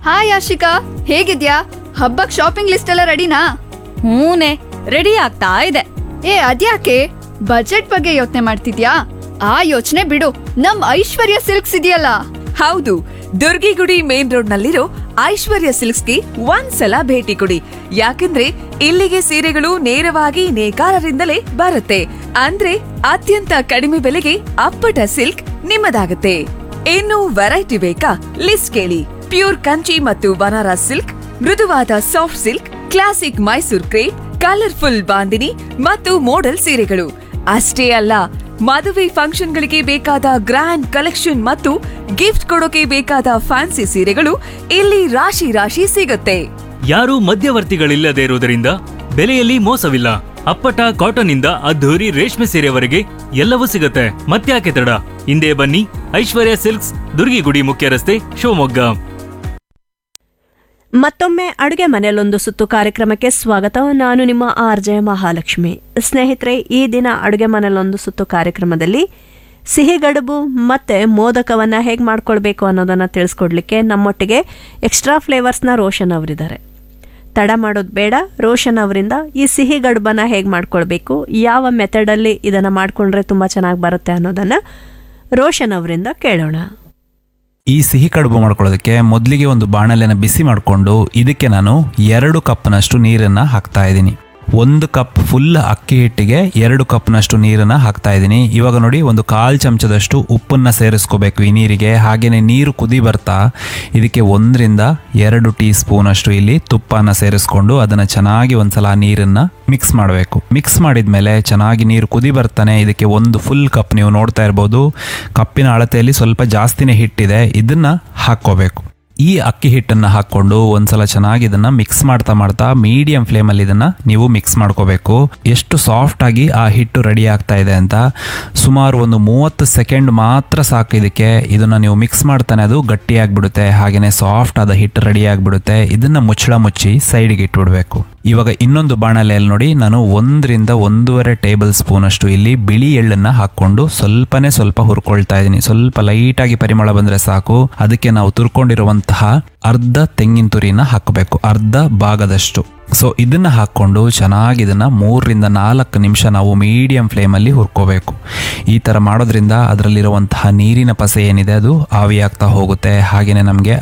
hi Ashika ಹೇಗಿದ್ಯಾ ಹಬ್ಬಕ್ shopping list ಎಲ್ಲ ರೆಡಿನಾ ಹೂನೆ ರೆಡಿ ಆಗ್ತಾ ಇದೆ ಏ ಅದ್ಯಾಕೆ ಬಜೆಟ್ ಬಗ್ಗೆ ಯೋಚನೆ ಮಾಡ್ತಿದ್ಯಾ ಆ ಯೋಚನೆ ಬಿಡು ನಮ್ ಐಶ್ವರ್ಯ ಸಿಲ್ಕ್ಸ್ ಇದೆಯಲ್ಲ ಹೌದು ದುರ್ಗಿಗುಡಿ ಮೇನ್ ರೋಡ್ ನಲ್ಲಿರೋ ಐಶ್ವರ್ಯ ಸಿಲ್ಕ್ಸ್ಗೆ ಒಂದ್ಸಲ ಭೇಟಿ ಕೊಡಿ ಯಾಕಂದ್ರೆ ಇಲ್ಲಿಗೆ ಸೀರೆಗಳು ನೇರವಾಗಿ ನೇಕಾರರಿಂದಲೇ ಬರುತ್ತೆ ಅಂದ್ರೆ ಅತ್ಯಂತ ಕಡಿಮೆ ಬೆಲೆಗೆ ಅಪ್ಪಟ ಸಿಲ್ಕ್ ನಿಮ್ಮದಾಗುತ್ತೆ ಇನ್ನು ವೆರೈಟಿ ಬೇಕಾ ಲಿಸ್ಟ್ ಕೇಳಿ ಪ್ಯೂರ್ ಕಂಚಿ ಮತ್ತು ಬನಾರಸ್ ಸಿಲ್ಕ್ ಮೃದುವಾದ soft silk classic Mysore crepe colourful bandhini ಮತ್ತು ಮೋಡಲ್ ಸೀರೆಗಳು ಅಷ್ಟೇ ಅಲ್ಲ ಮದುವೆ ಫಂಕ್ಷನ್ಗಳಿಗೆ ಬೇಕಾದ ಗ್ರ್ಯಾಂಡ್ ಕಲೆಕ್ಷನ್ ಮತ್ತು ಗಿಫ್ಟ್ ಕೊಡೋಕೆ ಬೇಕಾದ ಫ್ಯಾನ್ಸಿ ಸೀರೆಗಳು ಇಲ್ಲಿ ರಾಶಿ ರಾಶಿ ಸಿಗುತ್ತೆ ಯಾರೂ ಮಧ್ಯವರ್ತಿಗಳಿಲ್ಲದೆ ಇರುವುದರಿಂದ ಬೆಲೆಯಲ್ಲಿ ಮೋಸವಿಲ್ಲ ಅಪ್ಪಟ ಕಾಟನ್ ಇಂದ ಅದ್ಧೂರಿ ರೇಷ್ಮೆ ಸೀರೆವರೆಗೆ ಎಲ್ಲವೂ ಸಿಗುತ್ತೆ ಮತ್ತ್ಯಾಕೆ ತಡ ಹಿಂದೆ ಬನ್ನಿ ಐಶ್ವರ್ಯ ಸಿಲ್ಕ್ಸ್ ದುರ್ಗಿಗುಡಿ ಮುಖ್ಯ ರಸ್ತೆ ಶಿವಮೊಗ್ಗ ಮತ್ತೊಮ್ಮೆ ಅಡುಗೆ ಮನೆಯಲ್ಲೊಂದು ಸುತ್ತು ಕಾರ್ಯಕ್ರಮಕ್ಕೆ ಸ್ವಾಗತ ನಾನು ನಿಮ್ಮ ಆರ್ ಜೆ ಮಹಾಲಕ್ಷ್ಮಿ ಸ್ನೇಹಿತರೆ ಈ ದಿನ ಅಡುಗೆ ಮನೆಯಲ್ಲೊಂದು ಸುತ್ತು ಕಾರ್ಯಕ್ರಮದಲ್ಲಿ ಸಿಹಿಗಡುಬು ಮತ್ತು ಮೋದಕವನ್ನು ಹೇಗೆ ಮಾಡ್ಕೊಳ್ಬೇಕು ಅನ್ನೋದನ್ನು ತಿಳಿಸ್ಕೊಡ್ಲಿಕ್ಕೆ ನಮ್ಮೊಟ್ಟಿಗೆ ಎಕ್ಸ್ಟ್ರಾ ಫ್ಲೇವರ್ಸ್ನ ರೋಷನ್ ಅವರಿದ್ದಾರೆ ತಡ ಮಾಡೋದು ಬೇಡ ರೋಷನ್ ಅವರಿಂದ ಈ ಸಿಹಿ ಗಡುಬನ್ನು ಹೇಗೆ ಮಾಡ್ಕೊಳ್ಬೇಕು ಯಾವ ಮೆಥಡಲ್ಲಿ ಇದನ್ನು ಮಾಡಿಕೊಂಡ್ರೆ ತುಂಬ ಚೆನ್ನಾಗಿ ಬರುತ್ತೆ ಅನ್ನೋದನ್ನು ರೋಷನ್ ಅವರಿಂದ ಕೇಳೋಣ ಈ ಸಿಹಿ ಕಡುಬು ಮಾಡ್ಕೊಳ್ಳೋದಕ್ಕೆ ಮೊದಲಿಗೆ ಒಂದು ಬಾಣಲೆನ ಬಿಸಿ ಮಾಡಿಕೊಂಡು ಇದಕ್ಕೆ ನಾನು ಎರಡು ಕಪ್ನಷ್ಟು ನೀರನ್ನು ಹಾಕ್ತಾ ಇದ್ದೀನಿ ಒಂದು ಕಪ್ ಫುಲ್ ಅಕ್ಕಿ ಹಿಟ್ಟಿಗೆ ಎರಡು ಕಪ್ನಷ್ಟು ನೀರನ್ನು ಹಾಕ್ತಾ ಇದ್ದೀನಿ ಇವಾಗ ನೋಡಿ ಒಂದು ಕಾಲು ಚಮಚದಷ್ಟು ಉಪ್ಪನ್ನು ಸೇರಿಸ್ಕೋಬೇಕು ಈ ನೀರಿಗೆ ಹಾಗೆಯೇ ನೀರು ಕುದಿ ಬರ್ತಾ ಇದಕ್ಕೆ ಒಂದರಿಂದ ಎರಡು ಟೀ ಸ್ಪೂನ್ ಅಷ್ಟು ಇಲ್ಲಿ ತುಪ್ಪನ ಸೇರಿಸ್ಕೊಂಡು ಅದನ್ನು ಚೆನ್ನಾಗಿ ಒಂದ್ಸಲ ಆ ನೀರನ್ನು ಮಿಕ್ಸ್ ಮಾಡಬೇಕು ಮಿಕ್ಸ್ ಮಾಡಿದ್ಮೇಲೆ ಚೆನ್ನಾಗಿ ನೀರು ಕುದಿ ಬರ್ತಾನೆ ಇದಕ್ಕೆ ಒಂದು ಫುಲ್ ಕಪ್ ನೀವು ನೋಡ್ತಾ ಇರ್ಬೋದು ಕಪ್ಪಿನ ಅಳತೆಯಲ್ಲಿ ಸ್ವಲ್ಪ ಜಾಸ್ತಿನೇ ಹಿಟ್ಟಿದೆ ಇದನ್ನ ಹಾಕ್ಕೋಬೇಕು ಈ ಅಕ್ಕಿ ಹಿಟ್ಟನ್ನು ಹಾಕ್ಕೊಂಡು ಒಂದ್ಸಲ ಚೆನ್ನಾಗಿ ಇದನ್ನ ಮಿಕ್ಸ್ ಮಾಡ್ತಾ ಮಾಡ್ತಾ ಮೀಡಿಯಂ ಫ್ಲೇಮಲ್ಲಿ ಇದನ್ನ ನೀವು ಮಿಕ್ಸ್ ಮಾಡ್ಕೋಬೇಕು ಎಷ್ಟು ಸಾಫ್ಟ್ ಆಗಿ ಆ ಹಿಟ್ಟು ರೆಡಿ ಆಗ್ತಾ ಇದೆ ಅಂತ ಸುಮಾರು ಒಂದು ಮೂವತ್ತು ಸೆಕೆಂಡ್ ಮಾತ್ರ ಸಾಕು ಇದಕ್ಕೆ ಇದನ್ನ ನೀವು ಮಿಕ್ಸ್ ಮಾಡ್ತಾನೆ ಅದು ಗಟ್ಟಿಯಾಗ್ಬಿಡುತ್ತೆ ಹಾಗೇನೆ ಸಾಫ್ಟ್ ಆದ ಹಿಟ್ಟು ರೆಡಿ ಆಗಿಬಿಡುತ್ತೆ ಇದನ್ನ ಮುಚ್ಚಳ ಮುಚ್ಚಿ ಸೈಡ್ಗೆ ಇಟ್ಬಿಡ್ಬೇಕು ಇವಾಗ ಇನ್ನೊಂದು ಬಾಣಲೆಯಲ್ಲಿ ನೋಡಿ ನಾನು ಒಂದರಿಂದ ಒಂದೂವರೆ ಟೇಬಲ್ ಸ್ಪೂನ್ ಅಷ್ಟು ಇಲ್ಲಿ ಬಿಳಿ ಎಳ್ಳನ್ನ ಹಾಕೊಂಡು ಸ್ವಲ್ಪನೇ ಸ್ವಲ್ಪ ಹುರ್ಕೊಳ್ತಾ ಇದ್ದೀನಿ ಸ್ವಲ್ಪ ಲೈಟಾಗಿ ಪರಿಮಳ ಬಂದ್ರೆ ಸಾಕು ಅದಕ್ಕೆ ನಾವು ತುರ್ಕೊಂಡಿರುವಂತಹ ಅರ್ಧ ತೆಂಗಿನ ತುರಿನ ಹಾಕಬೇಕು ಅರ್ಧ ಭಾಗದಷ್ಟು ಸೊ ಇದನ್ನ ಹಾಕೊಂಡು ಚೆನ್ನಾಗಿ ಇದನ್ನ ಮೂರರಿಂದ ನಾಲ್ಕು ನಿಮಿಷ ನಾವು ಮೀಡಿಯಂ ಫ್ಲೇಮಲ್ಲಿ ಹುರ್ಕೋಬೇಕು ಈ ಥರ ಮಾಡೋದ್ರಿಂದ ಅದರಲ್ಲಿರುವಂತಹ ನೀರಿನ ಪಸೆ ಏನಿದೆ ಅದು ಆವಿಯಾಗ್ತಾ ಹೋಗುತ್ತೆ ಹಾಗೆಯೇ ನಮಗೆ